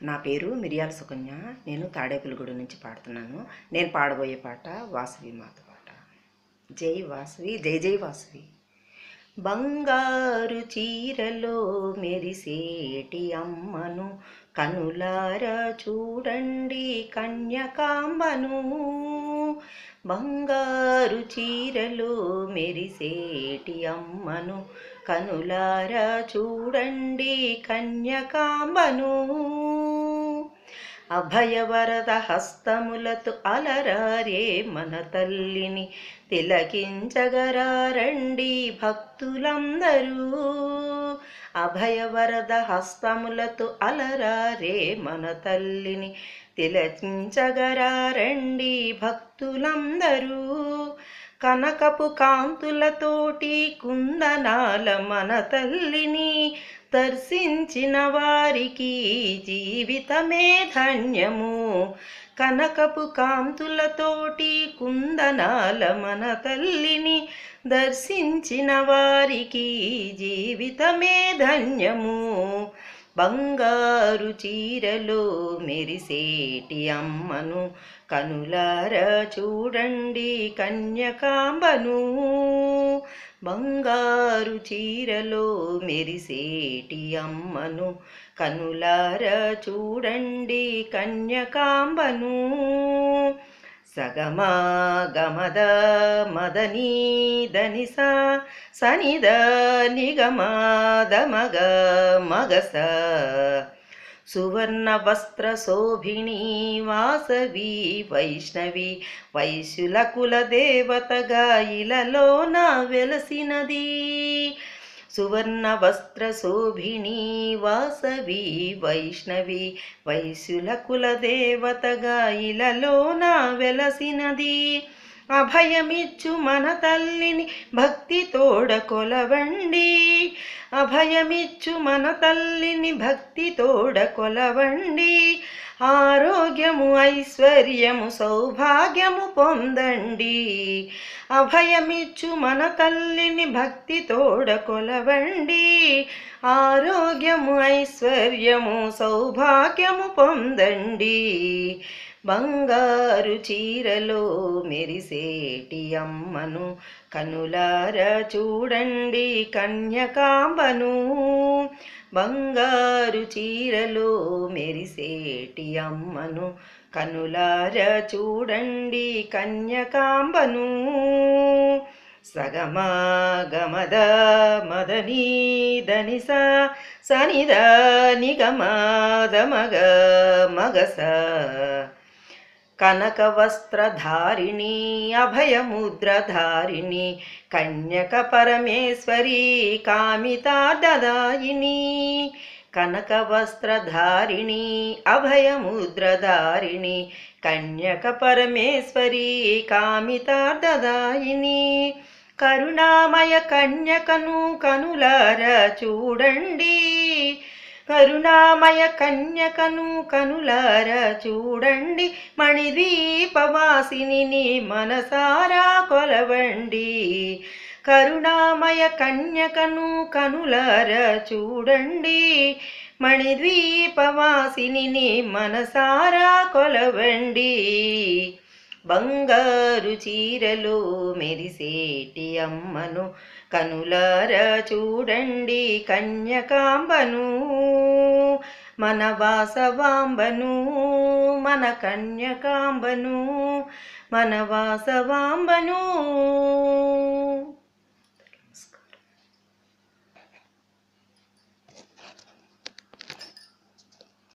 నా పేరు మిరియాల సుకన్య నేను తాడేపల్లిగూడెం నుంచి పాడుతున్నాను నేను పాడబోయే పాట వాసవి మాత పాట జై వాసవి జై జై వాసవి బంగారు చీరలో మెరిసేటి అమ్మను కనులారా చూడండి కన్యకాంబను బంగారు చీరలో మెరిసేటి అమ్మను కనులారా చూడండి కన్యకాంబను అభయవరద హస్తములతో అలరారే మన తల్లిని తిలకించగరారండి భక్తులందరూ అభయవరద హస్తములతో అలరారే మన తల్లిని తిలకించగరారండి భక్తులందరూ కనకపు కాంతులతోటి కుందనాల మన తల్లిని దర్శించిన వారికి జీవితమే ధన్యము కనకపు కాంతులతోటి కుందనాల మన తల్లిని దర్శించిన వారికి జీవితమే ధన్యము బంగారు చీరలో మెరిసేటి అమ్మను కనులారా చూడండి కన్యకాంబను బంగారు చీరలో మెరిసేటి అమ్మను కనులారా చూడండి కన్యకాంబను సగమా గమద మదని దనిస సనిద నిగమాదమగ మగస సువర్ణ వస్త్ర శోభిణి వాసవి వైష్ణవి వైశ్యుల కుల దేవతగా ఇలలో నా వెలసినది సువర్ణ వస్త్ర శోభిణి వాసవి వైష్ణవి వైశ్యుల కుల దేవతగా ఇలలో నా వెలసినది అభయమిచ్చు మన తల్లిని భక్తి తోడ కొలవండి అభయమిచ్చు మన తల్లిని భక్తి తోడ కొలవండి ఆరోగ్యము ఐశ్వర్యము సౌభాగ్యము పొందండి అభయమిచ్చు మన తల్లిని భక్తి తోడ కొలవండి ఆరోగ్యము ఐశ్వర్యము సౌభాగ్యము పొందండి బంగారు చీరలో మెరిసేటి అమ్మను కనులారా చూడండి కన్యకాంబను బంగారు చీరలో మెరిసేటి అమ్మను కనులారా చూడండి కన్యకాంబను సగమా గమద మదని దనిస సనిద నిగమాదమగ మగస కనక వస్త్రధారిణి అభయముద్రధారిణి కన్యక పరమేశ్వరి కామితాదాయిని కనక వస్త్రధారిణి అభయముద్రధారిణి కన్యక పరమేశ్వరి కామితాదాయిని కరుణామయ కన్యకను కనులార చూడండి కరుణామయ కన్యకను కనులార చూడండి మణిదీపవాసిని మనసారా కొలవండి కరుణామయ కన్యకను కనులార చూడండి మణిద్వీపవాసిని మనసారా కొలవండి బంగారు చీరలో మెరిసేటి అమ్మను కనులారా చూడండి కన్యకాంబను మన వాసవాంబను మన కన్యకాంబను మన వాసవాంబను